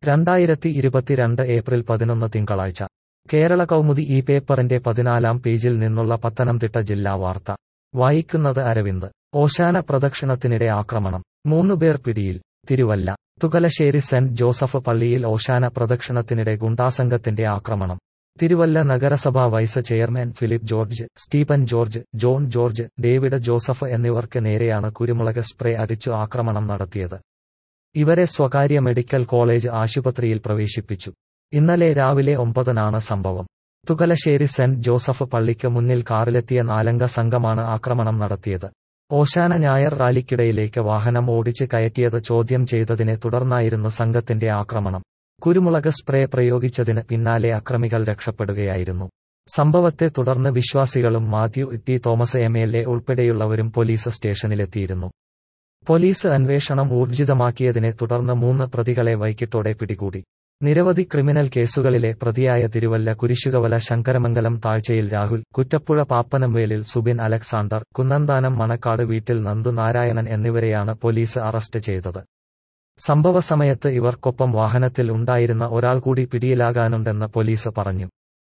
രണ്ടായിരത്തി ഇരുപത്തിരണ്ട് ഏപ്രിൽ പതിനൊന്ന് തിങ്കളാഴ്ച കേരള കൗമുദി ഈ പേപ്പറിന്റെ പതിനാലാം പേജിൽ നിന്നുള്ള പത്തനംതിട്ട ജില്ലാ വാർത്ത വായിക്കുന്നത് അരവിന്ദ് ഓശാന പ്രദക്ഷിണത്തിനിടെ ആക്രമണം മൂന്നുപേർ പിടിയിൽ തിരുവല്ല തുകലശ്ശേരി സെന്റ് ജോസഫ് പള്ളിയിൽ ഓശാന പ്രദക്ഷിണത്തിനിടെ ഗുണ്ടാസംഘത്തിന്റെ ആക്രമണം തിരുവല്ല നഗരസഭാ വൈസ് ചെയർമാൻ ഫിലിപ്പ് ജോർജ് സ്റ്റീഫൻ ജോർജ് ജോൺ ജോർജ് ഡേവിഡ് ജോസഫ് എന്നിവർക്ക് നേരെയാണ് കുരുമുളക് സ്പ്രേ അടിച്ചു ആക്രമണം നടത്തിയത് ഇവരെ സ്വകാര്യ മെഡിക്കൽ കോളേജ് ആശുപത്രിയിൽ പ്രവേശിപ്പിച്ചു ഇന്നലെ രാവിലെ ഒമ്പതിനാണ് സംഭവം തുകലശ്ശേരി സെന്റ് ജോസഫ് പള്ളിക്ക് മുന്നിൽ കാറിലെത്തിയ നാലംഗ സംഘമാണ് ആക്രമണം നടത്തിയത് ഓശാന ഞായർ റാലിക്കിടയിലേക്ക് വാഹനം ഓടിച്ച് കയറ്റിയത് ചോദ്യം ചെയ്തതിനെ തുടർന്നായിരുന്നു സംഘത്തിന്റെ ആക്രമണം കുരുമുളക് സ്പ്രേ പ്രയോഗിച്ചതിന് പിന്നാലെ അക്രമികൾ രക്ഷപ്പെടുകയായിരുന്നു സംഭവത്തെ തുടർന്ന് വിശ്വാസികളും Mathew T Thomas M L A ഉൾപ്പെടെയുള്ളവരും പോലീസ് സ്റ്റേഷനിലെത്തിയിരുന്നു പോലീസ് അന്വേഷണം ഊർജിതമാക്കിയതിനെ തുടർന്ന് മൂന്ന് പ്രതികളെ വൈകിട്ടോടെ പിടികൂടി നിരവധി ക്രിമിനൽ കേസുകളിലെ പ്രതിയായ തിരുവല്ല കുരിശുകവല ശങ്കരമംഗലം താഴ്ചയിൽ രാഹുൽ കുറ്റപ്പുഴ പാപ്പനംവേലിൽ സുബിൻ അലക്സാണ്ടർ കുന്നന്താനം മണക്കാട് വീട്ടിൽ നന്ദു നാരായണൻ എന്നിവരെയാണ് പോലീസ് അറസ്റ്റ് ചെയ്തത് സംഭവ സമയത്ത് ഇവർക്കൊപ്പം വാഹനത്തിൽ ഉണ്ടായിരുന്ന ഒരാൾ കൂടി പിടിയിലാകാനുണ്ടെന്ന് പോലീസ് പറഞ്ഞു